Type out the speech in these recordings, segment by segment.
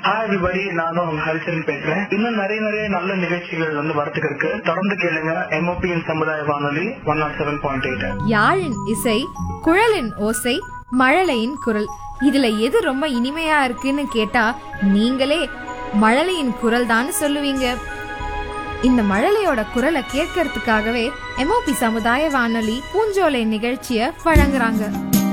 hi everybody நானும் உங்க ஹரிச்சரன் பேசுறேன் இன்னும் நிறைய நிறைய நல்ல நிகழ்ச்சிகள் வந்து வரத்துக்கு இருக்கு தொடர்ந்து கேளுங்க எம்ஓபியின் சமுதாய வானொலி one nought seven point eight யாழின் இசை குழலின் ஓசை மழலையின் குரல் இதுல எது ரொம்ப இனிமையா இருக்குன்னு கேட்டா நீங்களே மழலையின் குரல் தான் சொல்லுவீங்க இந்த மழலையோட குரலை கேட்கறதுக்காகவே எம்ஓபி சமுதாய வானொலி பூஞ்சோலை நிகழ்ச்சிய வழங்குறாங்க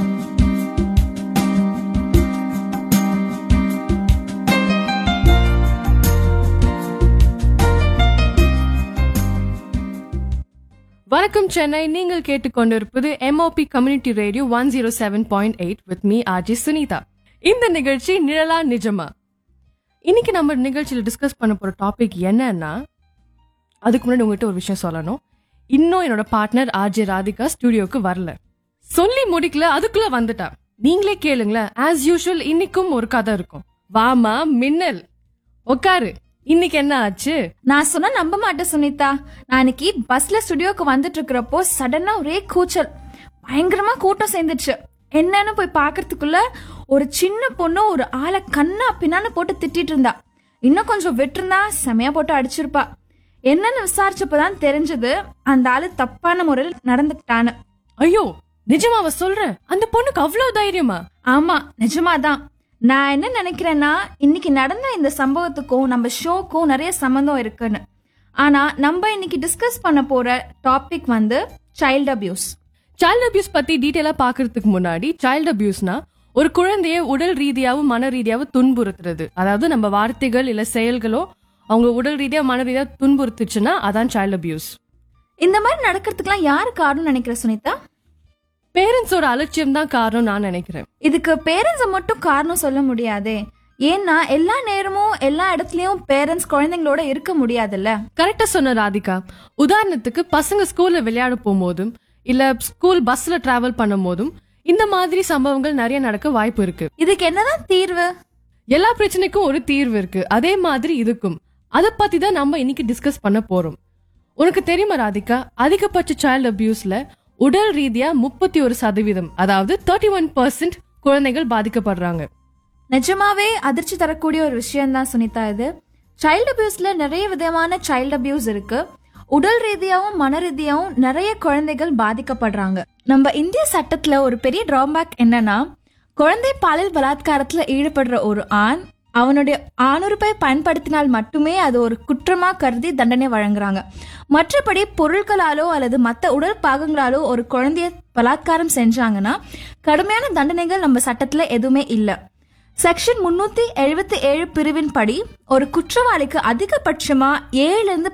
வணக்கம் சென்னை நீங்கள் கேட்டுக்கொண்டிருப்பது MOP community radio one zero seven point eight with me RJ Sunitha இந்த நிகழ்ச்சி நிழலா நிஜமா இன்னைக்கு நம்ம நிகழ்ச்சியில டிஸ்கஸ் பண்ண போற டாபிக் என்னன்னா அதுக்கு முன்னாடி உங்ககிட்ட ஒரு விஷயம் சொல்லணும் இன்னும் என்னோட பார்ட்னர் ஆர்ஜே ராதிகா ஸ்டுடியோக்கு வரல சொல்லி முடிக்கல அதுக்குள்ள வந்துட்டா நீங்களே கேளுங்களேன் ஆஸ் யூஷுவல் இன்னைக்கும் ஒரு கதை இருக்கும் வாமா மின்னல் உட்காரு இன்னைக்கு என்ன ஆச்சு நான் சொன்னா நம்ப மாட்டேன் சுனிதா நான் இன்னைக்கு பஸ்ல ஸ்டுடியோக்கு வந்துட்டு இருக்கிறப்போ சடனா ஒரே கூச்சல் பயங்கரமா கூட்டம் சேர்ந்துச்சு என்னன்னு போய் பார்க்கறதுக்குள்ள ஒரு சின்ன பொண்ணு ஒரு ஆளை கண்ணா பின்னான்னு போட்டு திட்டிட்டு இருந்தா இன்னும் கொஞ்சம் விட்டுருந்தா செமையா போட்டு அடிச்சிருப்பா என்னன்னு விசாரிச்சப்பதான் தெரிஞ்சது அந்த ஆளு தப்பான முறையில் நடந்துக்கிட்டான்னு ஐயோ நிஜமாவ சொல்ற அந்த பொண்ணுக்கு அவ்வளவு தைரியமா ஆமா நிஜமாதான் நான் என்ன நினைக்கிறேன்னா இன்னைக்கு நடந்த இந்த சம்பவத்துக்கும் நம்ம ஷோக்கும் நிறைய சம்மந்தம் இருக்குன்னு ஆனா நம்ம இன்னைக்கு டிஸ்கஸ் பண்ண போற டாபிக் வந்து சைல்ட் அபியூஸ் சைல்ட் அபியூஸ் பத்தி டீட்டெயிலா பாக்குறதுக்கு முன்னாடி சைல்ட் அபியூஸ்னா ஒரு குழந்தைய உடல் ரீதியாவும் மன ரீதியாவும் துன்புறுத்துறது அதாவது நம்ம வார்த்தைகள் இல்ல செயல்களோ அவங்க உடல் ரீதியா மன ரீதியா துன்புறுத்துச்சுன்னா அதான் சைல்ட் அபியூஸ் இந்த மாதிரி நடக்கிறதுக்கெல்லாம் யாரு காரணம் நினைக்கிற சுனிதா பேரண்ட்ஸோட அலட்சியம் தான் காரணம் நான் நினைக்கிறேன் இதுக்கு பேரண்ட்ஸை மட்டும் காரணம் சொல்ல முடியாதே ஏன்னா எல்லா நேரமும் எல்லா இடத்துலயும் பேரண்ட்ஸ் குழந்தைங்களோட இருக்க முடியாதுல்ல கரெக்டா சொன்ன ராதிகா உதாரணத்துக்கு பசங்க ஸ்கூல்ல விளையாட போகும்போதும் இல்ல ஸ்கூல் பஸ்ல டிராவல் பண்ணும் போதும் இந்த மாதிரி சம்பவங்கள் நிறைய நடக்க வாய்ப்பு இருக்கு இதுக்கு என்னதான் தீர்வு எல்லா பிரச்சனைக்கும் ஒரு தீர்வு இருக்கு அதே மாதிரி இதுக்கும் அத பத்தி தான் நம்ம இன்னைக்கு டிஸ்கஸ் பண்ண போறோம் உனக்கு தெரியுமா ராதிகா அதிகபட்ச சைல்ட் அபியூஸ்ல உடல் ரீதியா முப்பத்தி ஒரு சதவீதம் அதாவது தேர்ட்டி ஒன் பர்சன்ட் குழந்தைகள் பாதிக்கப்படுறாங்க நிஜமாவே அதிர்ச்சி தரக்கூடிய ஒரு விஷயம் தான் சுனிதா இது சைல்ட் அபியூஸ்ல நிறைய விதமான சைல்ட் அபியூஸ் இருக்கு உடல் ரீதியாவும் மன ரீதியாவும் நிறைய குழந்தைகள் பாதிக்கப்படுறாங்க நம்ம இந்திய சட்டத்துல ஒரு பெரிய டிராபேக் என்னன்னா குழந்தை பாலியல் பலாத்காரத்துல ஈடுபடுற ஒரு ஆண் அவனுடைய ஆணுறுப்பை பயன்படுத்தினால் மட்டுமே அது ஒரு குற்றமா கருதி தண்டனை வழங்குறாங்க மற்றபடி பொருட்களாலோ அல்லது மற்ற உடல் பாகங்களாலோ ஒரு குழந்தைய பலாத்காரம் செஞ்சாங்கன்னா கடுமையான தண்டனைகள் நம்ம சட்டத்துல எதுவுமே இல்லை செக்ஷன் முன்னூத்தி எழுபத்தி ஏழு பிரிவின் படி ஒரு குற்றவாளிக்கு அதிகபட்சமா ஏழுல இருந்து